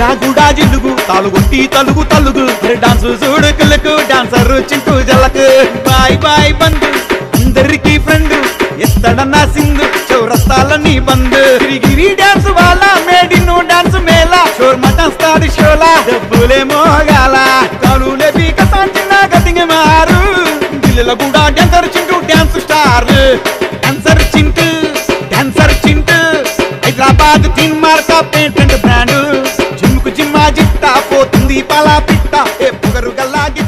కూడా జిలుగు తాలుగొట్టి తలుగు తలుగు డాన్స్ చూడుకులకు డాన్సర్ చింటూ జలకు బాయ్ బాయ్ బంధు అందరికీ ఫ్రెండ్ ఎత్తడన్నా సింధు చౌరస్తాలని బంద్ గిరి డాన్స్ వాళ్ళ మేడిను డాన్స్ మేళ షోర్ మటస్తాడు షోలా డబ్బులే మోగాల కాలులే పీక సాంచిన కటింగ్ మారు ఢిల్లీలో కూడా dancer Chintu dance star dancer Chintu dancer Chintu Hyderabad తిన్ మార్కా పేటెంట్ బ్రాండ్ జిమ్కు జిమ్మా జిట్టా పోతుంది పలా పిట్ట ఏ పొగరు గల్లా